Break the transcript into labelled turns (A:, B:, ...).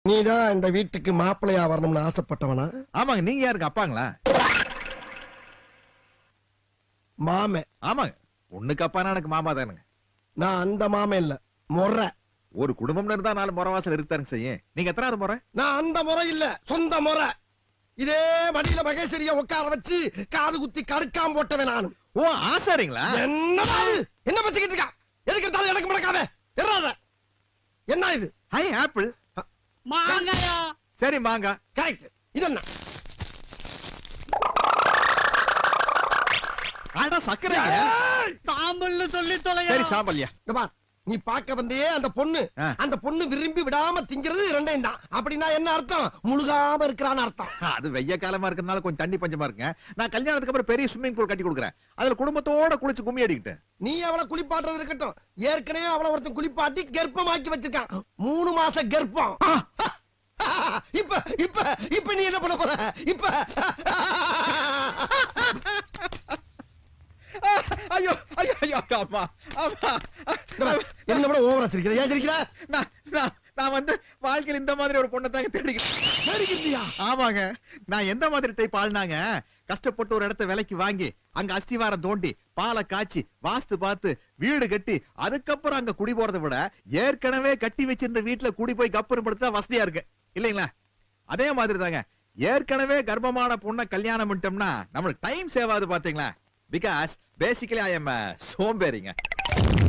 A: நீதான் இந்த வீட்டுக்கு மாப்பிள்ளையா வரணும்னு ஆசைப்பட்டவனா
B: ஆமாங்க நீங்க யாருக்கு அப்பாங்களா
A: மாமே
B: ஆமாங்க பொண்ணுக்கு அப்பானா எனக்கு மாமா தானுங்க
A: நான் அந்த மாமே இல்ல முறை
B: ஒரு குடும்பம்னு இருந்தா நாலு முறவாசல் இருக்குதானுங்க செய்யும் நீங்க எத்தனாவது முறை
A: நான் அந்த முறை இல்ல சொந்த முறை இதே மடியில மகேஸ்வரிய உட்கார வச்சு காது குத்தி கடுக்காம போட்டவன் நானும்
B: ஓ ஆசாரிங்களா
A: என்னடா இது? என்ன பச்சுக்கிட்டு இருக்கா எதுக்கு எடுத்தாலும் எனக்கு முடக்காம எறாத என்ன இது
B: ஹை ஆப்பிள்
C: மாங்காயா
B: சரி மாங்கா
A: கரெக்ட் இது என்ன
B: அட சக்கரைங்க
C: சாம்பல்னு சொல்லி தொலையா
B: சரி சாம்பல்யா
A: இங்க பார் நீ பார்க்க வந்தே அந்த பொண்ணு
B: ஆ.
A: அந்த பொண்ணு விரும்பி விடாம திங்கிறது ரெண்டையும் தான் அப்படின்னா என்ன அர்த்தம் முழுகாம இருக்கிறான்னு அர்த்தம்
B: அது வெய்ய காலமா இருக்கறனால கொஞ்சம் தண்ணி பஞ்சமா இருக்குங்க நான் கல்யாணத்துக்கு அப்புறம் பெரிய ஸ்விம்மிங் பூல் கட்டி கொடுக்குறேன் அதுல குடும்பத்தோட குளிச்சு கும்மி அடிக்கிட்டு
A: நீ அவளை குளிப்பாட்டுறது இருக்கட்டும் ஏற்கனவே அவளை ஒருத்தன் குளிப்பாட்டி கர்ப்பமாக்கி வச்சிருக்கான் மூணு மாச கர்ப்பம் இப்ப இப்ப இப்ப நீ என்ன பண்ண போற இப்ப
B: ஐயோ ஐயோ ஐயோ அம்மா அம்மா
A: இங்க பார், என்ன விட ஓவரா சிரிக்கிற ஏன் சிரிக்கிற
B: நான் நான் நான் வந்து வாழ்க்கையில இந்த மாதிரி ஒரு பொண்ணை தாங்க தேடிக்கிறேன்
A: சிரிக்கிறியா
B: ஆமாங்க நான் எந்த மாதிரி டைப் ஆள்னாங்க கஷ்டப்பட்டு ஒரு இடத்த விலைக்கு வாங்கி அங்க அஸ்திவாரம் தோண்டி பாலை காய்ச்சி வாஸ்து பார்த்து வீடு கட்டி அதுக்கப்புறம் அங்க குடி போறதை விட ஏற்கனவே கட்டி வச்சிருந்த வீட்டுல குடி போய் கப்பரும் படுத்தா வசதியா இருக்கு இல்லைங்களா அதே மாதிரி தாங்க ஏற்கனவே கர்ப்பமான பொண்ணை கல்யாணம் பண்ணிட்டோம்னா நம்மளுக்கு டைம் சேவ் ஆகுது பாத்தீங்களா பிகாஸ் பேசிக்கலி ஐ எம் சோம்பேறிங்க